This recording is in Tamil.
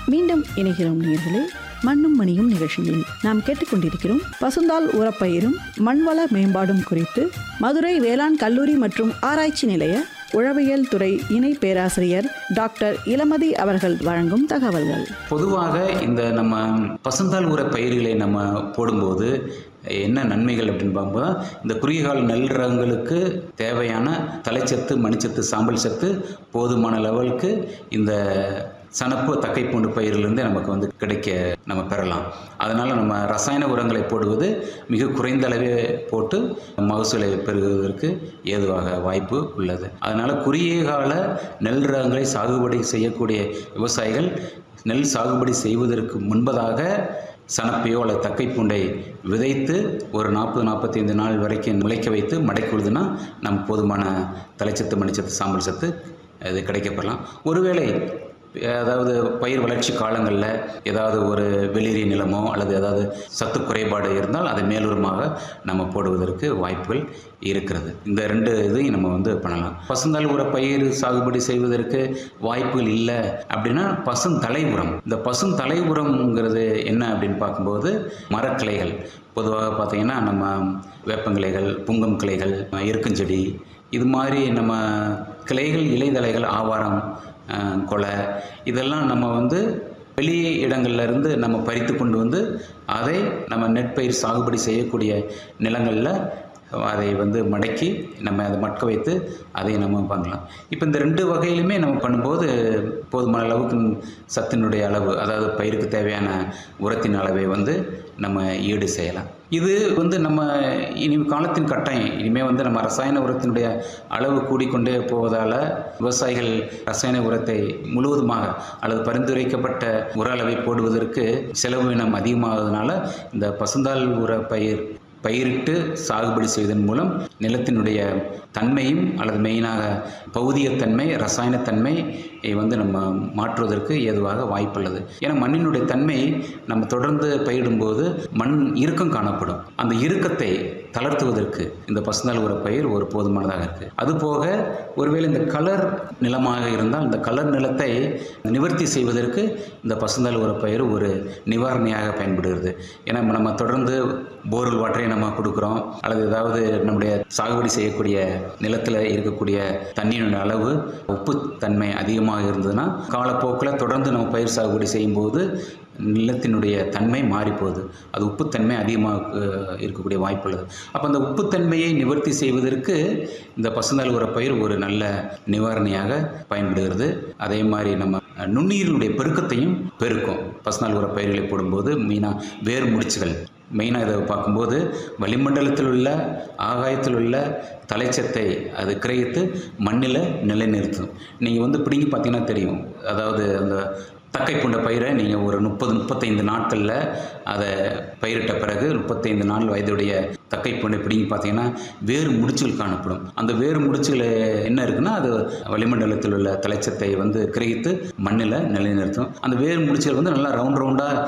மீண்டும் இணைகிறோம் நேர்களே மண்ணும் மணியும் நிகழ்ச்சியில் நாம் கேட்டுக்கொண்டிருக்கிறோம் பசுந்தால் உரப்பயிரும் மண்வள மேம்பாடும் குறித்து மதுரை வேளாண் கல்லூரி மற்றும் ஆராய்ச்சி நிலைய உழவியல் துறை இணை பேராசிரியர் டாக்டர் இளமதி அவர்கள் வழங்கும் தகவல்கள் பொதுவாக இந்த நம்ம பசுந்தாள் உர பயிர்களை நம்ம போடும்போது என்ன நன்மைகள் அப்படின்னு பார்க்கும்போது இந்த குறுகிய கால நெல் ரகங்களுக்கு தேவையான தலைச்சத்து மணிச்சத்து சாம்பல் சத்து போதுமான லெவலுக்கு இந்த சனப்பு தக்கைப்பூண்டு பயிரிலிருந்து நமக்கு வந்து கிடைக்க நம்ம பெறலாம் அதனால் நம்ம ரசாயன உரங்களை போடுவது மிக குறைந்த அளவே போட்டு மகசூலை பெறுவதற்கு ஏதுவாக வாய்ப்பு உள்ளது அதனால் குறுகிய கால நெல் ரகங்களை சாகுபடி செய்யக்கூடிய விவசாயிகள் நெல் சாகுபடி செய்வதற்கு முன்பதாக சனப்பையோ அல்லது தக்கைப்பூண்டை விதைத்து ஒரு நாற்பது நாற்பத்தைந்து நாள் வரைக்கும் முளைக்க வைத்து மடக்கி விழுதுன்னா நம்ம போதுமான தலைச்சத்து மணிச்சத்து சாம்பல் சத்து இது கிடைக்கப்பெறலாம் ஒருவேளை அதாவது பயிர் வளர்ச்சி காலங்களில் ஏதாவது ஒரு வெளிரி நிலமோ அல்லது ஏதாவது சத்து குறைபாடு இருந்தால் அதை மேலுரமாக நம்ம போடுவதற்கு வாய்ப்புகள் இருக்கிறது இந்த ரெண்டு இதையும் நம்ம வந்து பண்ணலாம் பசுந்தாள் உர பயிர் சாகுபடி செய்வதற்கு வாய்ப்புகள் இல்லை அப்படின்னா பசுந்தலை உரம் இந்த பசுந்தலை உரம்ங்கிறது என்ன அப்படின்னு பார்க்கும்போது மரக்கிளைகள் பொதுவாக பார்த்தீங்கன்னா நம்ம வேப்பங்கிளைகள் புங்கம் கிளைகள் எருக்கஞ்செடி இது மாதிரி நம்ம கிளைகள் இலைதலைகள் ஆவாரம் கொலை இதெல்லாம் நம்ம வந்து வெளி இடங்கள்ல இருந்து நம்ம பறித்து கொண்டு வந்து அதை நம்ம நெற்பயிர் சாகுபடி செய்யக்கூடிய நிலங்களில் அதை வந்து மடக்கி நம்ம அதை மட்க வைத்து அதை நம்ம பண்ணலாம் இப்போ இந்த ரெண்டு வகையிலுமே நம்ம பண்ணும்போது போதுமான அளவுக்கு சத்தினுடைய அளவு அதாவது பயிருக்கு தேவையான உரத்தின் அளவை வந்து நம்ம ஈடு செய்யலாம் இது வந்து நம்ம இனி காலத்தின் கட்டாயம் இனிமேல் வந்து நம்ம ரசாயன உரத்தினுடைய அளவு கூடிக்கொண்டே போவதால் விவசாயிகள் ரசாயன உரத்தை முழுவதுமாக அல்லது பரிந்துரைக்கப்பட்ட உர அளவை போடுவதற்கு செலவினம் அதிகமாவதனால இந்த பசுந்தாள் உர பயிர் பயிரிட்டு சாகுபடி செய்வதன் மூலம் நிலத்தினுடைய தன்மையும் அல்லது மெயினாக பௌதிகத்தன்மை ரசாயனத்தன்மை வந்து நம்ம மாற்றுவதற்கு ஏதுவாக வாய்ப்புள்ளது ஏன்னா மண்ணினுடைய தன்மை நம்ம தொடர்ந்து பயிரிடும்போது மண் இறுக்கம் காணப்படும் அந்த இறுக்கத்தை தளர்த்துவதற்கு இந்த பசுந்தாள் உர பயிர் ஒரு போதுமானதாக இருக்குது அதுபோக ஒருவேளை இந்த கலர் நிலமாக இருந்தால் இந்த கலர் நிலத்தை நிவர்த்தி செய்வதற்கு இந்த பசுந்தாள் உர பயிர் ஒரு நிவாரணியாக பயன்படுகிறது ஏன்னா நம்ம தொடர்ந்து போர்வெல் வாட்டரை நம்ம கொடுக்குறோம் அல்லது ஏதாவது நம்முடைய சாகுபடி செய்யக்கூடிய நிலத்தில் இருக்கக்கூடிய தண்ணியினுடைய அளவு உப்புத்தன்மை அதிகமாக இருந்ததுன்னா காலப்போக்கில் தொடர்ந்து நம்ம பயிர் சாகுபடி செய்யும்போது நிலத்தினுடைய தன்மை மாறிப்போகுது அது உப்புத்தன்மை அதிகமாக இருக்கக்கூடிய வாய்ப்பு உள்ளது அப்போ அந்த உப்புத்தன்மையை நிவர்த்தி செய்வதற்கு இந்த பசுந்தாள் உர பயிர் ஒரு நல்ல நிவாரணியாக பயன்படுகிறது அதே மாதிரி நம்ம நுண்ணுயிரினுடைய பெருக்கத்தையும் பெருக்கும் பசுநாள் உர பயிர்களை போடும்போது மெயினாக வேர் முடிச்சுகள் மெயினாக இதை பார்க்கும்போது வளிமண்டலத்தில் உள்ள ஆகாயத்தில் உள்ள தலைச்சத்தை அது கிரகித்து மண்ணில் நிலைநிறுத்தும் நீங்கள் வந்து பிடுங்கி பார்த்தீங்கன்னா தெரியும் அதாவது அந்த தக்கை பூண்ட பயிரை நீங்கள் ஒரு முப்பது முப்பத்தைந்து நாட்களில் அதை பயிரிட்ட பிறகு முப்பத்தைந்து நாள் வயதுடைய தக்கை பூண்டை பிடிங்கி பார்த்தீங்கன்னா வேறு முடிச்சுகள் காணப்படும் அந்த வேறு முடிச்சுகள் என்ன இருக்குன்னா அது வளிமண்டலத்தில் உள்ள தலைச்சத்தை வந்து கிரகித்து மண்ணில் நிலைநிறுத்தும் அந்த வேறு முடிச்சுகள் வந்து நல்லா ரவுண்ட் ரவுண்டாக